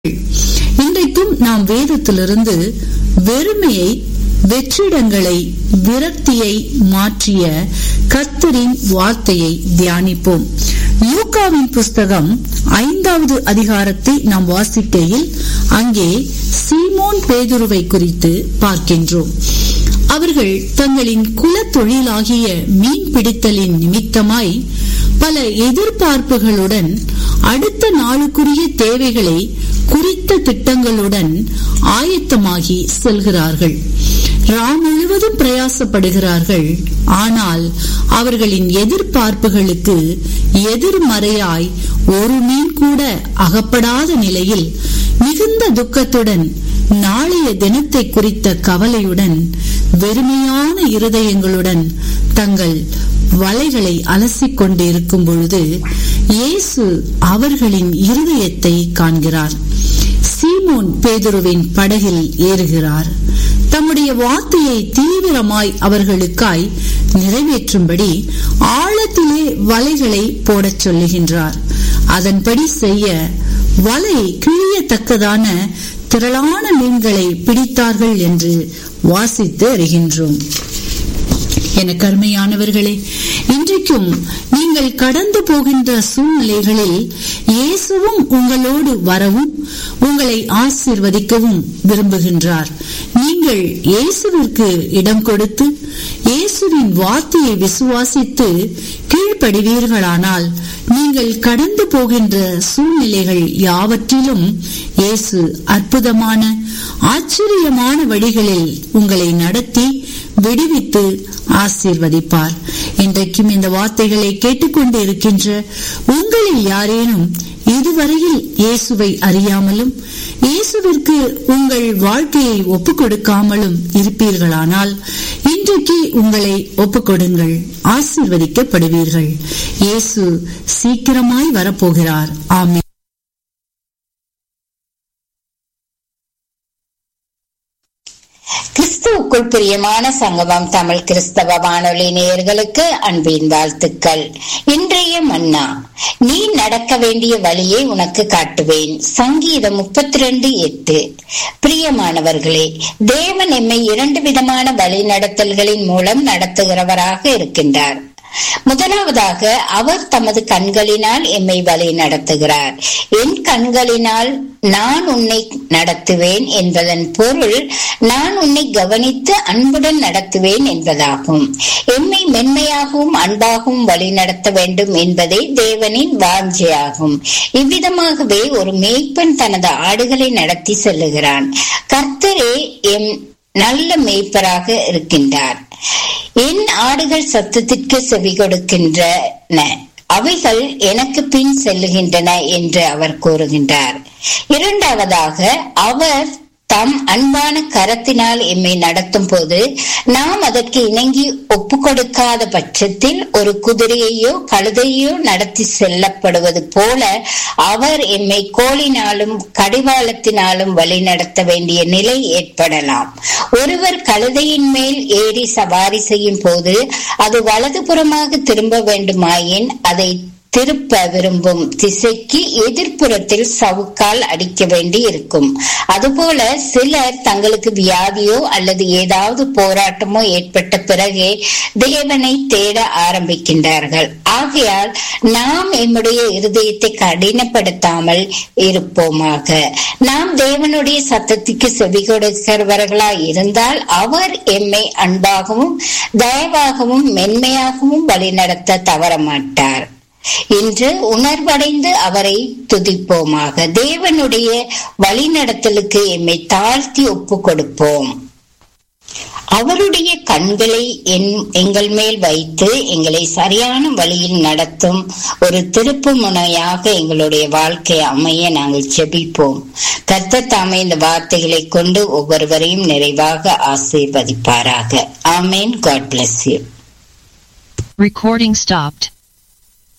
இன்றைக்கும் நாம் வேதத்திலிருந்து வெறுமையை வெற்றிடங்களை விரக்தியை மாற்றிய கர்த்தரின் வார்த்தையை தியானிப்போம் லூக்காவின் புஸ்தகம் ஐந்தாவது அதிகாரத்தை நாம் வாசிக்கையில் அங்கே சீமோன் பேதுருவை குறித்து பார்க்கின்றோம் அவர்கள் தங்களின் குல தொழிலாகிய மீன் பிடித்தலின் நிமித்தமாய் பல எதிர்பார்ப்புகளுடன் அடுத்த நாளுக்குரிய தேவைகளை குறித்த திட்டங்களுடன் ஆயத்தமாகி செல்கிறார்கள் ராம் முழுவதும் பிரயாசப்படுகிறார்கள் ஆனால் அவர்களின் எதிர்பார்ப்புகளுக்கு எதிர்மறையாய் ஒரு மீன் கூட அகப்படாத நிலையில் மிகுந்த துக்கத்துடன் நாளைய தினத்தை குறித்த கவலையுடன் வெறுமையான இருதயங்களுடன் தங்கள் வலைகளை அலசிக் கொண்டிருக்கும் பொழுது இயேசு அவர்களின் இருதயத்தை காண்கிறார் சீமோன் பேதுருவின் படகில் ஏறுகிறார் தம்முடைய வார்த்தையை தீவிரமாய் அவர்களுக்காய் நிறைவேற்றும்படி ஆழத்திலே வலைகளை போடச் சொல்லுகின்றார் அதன்படி செய்ய வலை கிழியத்தக்கதான திரளான மீன்களை பிடித்தார்கள் என்று வாசித்து அறிகின்றோம் என கருமையானவர்களே இன்றைக்கும் நீங்கள் கடந்து போகின்ற சூழ்நிலைகளில் இயேசுவும் உங்களோடு வரவும் உங்களை ஆசிர்வதிக்கவும் விரும்புகின்றார் நீங்கள் இயேசுவிற்கு இடம் கொடுத்து இயேசுவின் வார்த்தையை விசுவாசித்து கீழ்ப்படிவீர்களானால் நீங்கள் கடந்து போகின்ற சூழ்நிலைகள் யாவற்றிலும் இயேசு அற்புதமான ஆச்சரியமான வழிகளில் உங்களை நடத்தி விடுவித்து ஆசீர்வதிப்பார் இன்றைக்கும் இந்த வார்த்தைகளை கேட்டுக்கொண்டு இருக்கின்ற உங்களில் யாரேனும் இதுவரையில் இயேசுவை அறியாமலும் இயேசுவிற்கு உங்கள் வாழ்க்கையை ஒப்புக் கொடுக்காமலும் இருப்பீர்களானால் இன்றைக்கு உங்களை ஒப்புக் கொடுங்கள் ஆசீர்வதிக்கப்படுவீர்கள் இயேசு சீக்கிரமாய் வரப்போகிறார் ஆமே கிறிஸ்துவுக்குள் பிரியமான சங்கமம் தமிழ் கிறிஸ்தவ வானொலி நேயர்களுக்கு அன்பின் வாழ்த்துக்கள் இன்றைய மன்னா நீ நடக்க வேண்டிய வழியை உனக்கு காட்டுவேன் சங்கீதம் முப்பத்தி ரெண்டு எட்டு பிரியமானவர்களே தேவன் எம்மை இரண்டு விதமான வழி நடத்தல்களின் மூலம் நடத்துகிறவராக இருக்கின்றார் முதலாவதாக அவர் தமது கண்களினால் எம்மை வழி நடத்துகிறார் என் கண்களினால் நான் உன்னை நடத்துவேன் என்பதன் பொருள் நான் உன்னை கவனித்து அன்புடன் நடத்துவேன் என்பதாகும் எம்மை மென்மையாகவும் அன்பாகவும் வழி நடத்த வேண்டும் என்பதே தேவனின் வாஞ்சையாகும் இவ்விதமாகவே ஒரு மேய்ப்பன் தனது ஆடுகளை நடத்தி செல்லுகிறான் கர்த்தரே எம் நல்ல மேய்ப்பராக இருக்கின்றார் என் ஆடுகள் சத்தத்திற்கு செவி கொடுக்கின்றன அவைகள் எனக்கு பின் செல்லுகின்றன என்று அவர் கூறுகின்றார் இரண்டாவதாக அவர் தம் அன்பான கரத்தினால் எம்மை நடத்தும் போது நாம் அதற்கு இணங்கி ஒப்பு கொடுக்காத பட்சத்தில் ஒரு குதிரையையோ கழுதையோ நடத்தி செல்லப்படுவது போல அவர் எம்மை கோலினாலும் கடிவாளத்தினாலும் வழி நடத்த வேண்டிய நிலை ஏற்படலாம் ஒருவர் கழுதையின் மேல் ஏறி சவாரி செய்யும் போது அது வலதுபுறமாக திரும்ப வேண்டுமாயின் அதை திருப்ப விரும்பும் திசைக்கு எதிர்ப்புறத்தில் சவுக்கால் அடிக்க வேண்டி இருக்கும் அதுபோல சிலர் தங்களுக்கு வியாதியோ அல்லது ஏதாவது போராட்டமோ ஏற்பட்ட பிறகே தேவனை தேட ஆரம்பிக்கின்றார்கள் ஆகையால் நாம் எம்முடைய இருதயத்தை கடினப்படுத்தாமல் இருப்போமாக நாம் தேவனுடைய சத்தத்துக்கு செவி கொடுக்கிறவர்களாய் இருந்தால் அவர் எம்மை அன்பாகவும் தயவாகவும் மென்மையாகவும் வழிநடத்த தவற மாட்டார் இன்று உணர்வடைந்து அவரை துதிப்போமாக தேவனுடைய வழிநடத்தலுக்கு எம்மை தாழ்த்தி ஒப்பு கொடுப்போம் அவருடைய கண்களை எங்கள் மேல் வைத்து எங்களை சரியான வழியில் நடத்தும் ஒரு திருப்பு முனையாக எங்களுடைய வாழ்க்கை அமைய நாங்கள் செபிப்போம் கர்த்த தாமே இந்த வார்த்தைகளை கொண்டு ஒவ்வொருவரையும் நிறைவாக ஆசீர்வதிப்பாராக ஆமேன் God bless you Recording stopped.